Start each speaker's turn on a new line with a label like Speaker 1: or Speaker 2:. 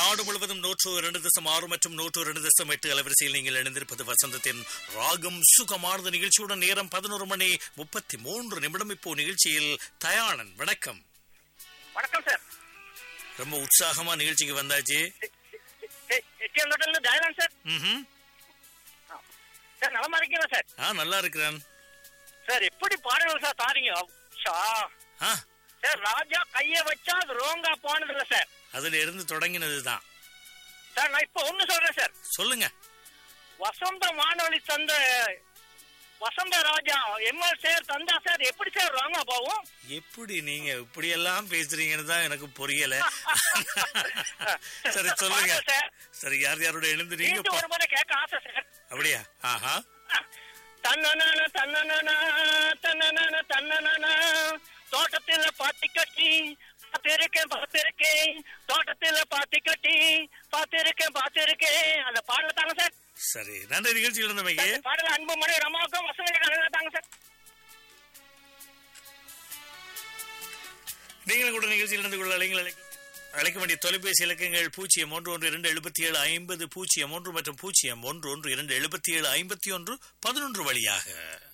Speaker 1: நாடு முழுவதும் நூற்று இரண்டு தசம் ஆறு மற்றும் நூற்று இரண்டு தசம் எட்டு அலைவரிசையில் நீங்கள் இணைந்திருப்பது வசந்தத்தின் ராகம் சுகமானது நிகழ்ச்சியுடன் நேரம் பதினோரு மணி முப்பத்தி மூன்று நிமிடம் இப்போ நிகழ்ச்சியில் தயாளன் வணக்கம்
Speaker 2: வணக்கம் சார்
Speaker 1: ரொம்ப உற்சாகமா நிகழ்ச்சிக்கு வந்தாச்சு
Speaker 2: எட்டிஎம் ஹோட்டல்ல ஜெயலான் சார்
Speaker 1: ம்ஹும்.
Speaker 2: சார் நலமா இருக்கீங்களா சார்
Speaker 1: ஆ நல்லா இருக்கிறேன்
Speaker 2: சார் எப்படி பாடல்கள் சார் தாரீங்க ஷா.
Speaker 1: ஆ
Speaker 2: சார் ராஜா கைய வச்சா அது ரோங்கா போனது இல்ல சார்
Speaker 1: அதுல இருந்து தொடங்கினதுதான்
Speaker 2: சார் நான் இப்ப ஒண்ணு சொல்றேன் சார்
Speaker 1: சொல்லுங்க
Speaker 2: வசந்த வானொலி தந்த வசந்த ராஜா எம்எல் சார் தந்தா சார் எப்படி சார் ரோங்கா போகும்
Speaker 1: எப்படி நீங்க இப்படி எல்லாம் பேசுறீங்கன்னு தான் எனக்கு புரியல சரி சொல்லுங்க
Speaker 2: பாருங்க சார்.
Speaker 1: சரி யார் யாரோட எழுந்துறீங்க
Speaker 2: மீண்டும் ஒரு முறை கேட்க ஆசை சார்
Speaker 1: அப்படியா ஆஹா
Speaker 2: தன்னனான தன்னனான தன்னனான தன்னனான தோட்டத்துல பாத்தி கட்டி பார்த்திருக்கேன் பார்த்திருக்கேன் தோட்டத்துல பாத்தி கட்டி பார்த்திருக்கேன் பார்த்திருக்கேன் அந்த பாடல தாங்க சார்
Speaker 1: சரி நன்றி நிகழ்ச்சியில் இருந்தமைக்கு
Speaker 2: அந்த பாடல அன்பு மணி ரமாவுக்கும் வசங்க தாங்க சார்
Speaker 1: நீங்கள் கூட நிகழ்ச்சியில் இருந்து கொள்ள அழைங்கள் அழைக்க- அழைக்க வேண்டிய தொலைபேசி இலக்கங்கள் பூஜ்ஜியம் ஒன்று ஒன்று இரண்டு எழுபத்தி ஏழு ஐம்பது பூஜ்ஜியம் ஒன்று மற்றும் பூஜ்ஜியம் ஒன்று ஒன்று இரண்டு எழுபத்தி ஏழு ஐம்பத்தி ஒன்று பதினொன்று வழியாக